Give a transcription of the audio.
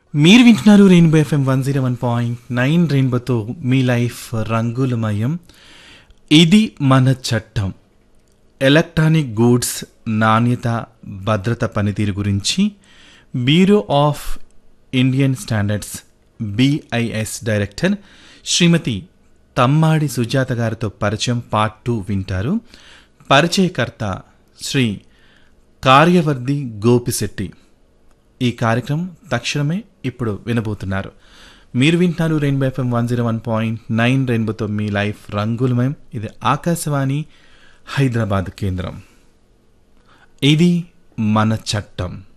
మీరు వింటున్నారు rainbow FM one zero one point nine రెయిన్బోతో మీ లైఫ్ రంగులమయం ఇది మన చట్టం ఎలక్ట్రానిక్ గూడ్స్ నాణ్యత భద్రత పనితీరు గురించి bureau of Indian standards BIS director Shrimati Thammadi Sujatha గారితో పరిచయం పార్ట్ టూ వింటారు పరిచయకర్త శ్రీ కార్యవర్ధి గోపిశెట్టి ఈ కార్యక్రమం తక్షణమే ఇప్పుడు వినబోతున్నారు మీరు వింటున్నారు rainbow FM one zero one point nine రెయిన్బోతో మీ లైఫ్ రంగులమయం ఇది ఆకాశవాణి హైదరాబాద్ కేంద్రం ఇది మన చట్టం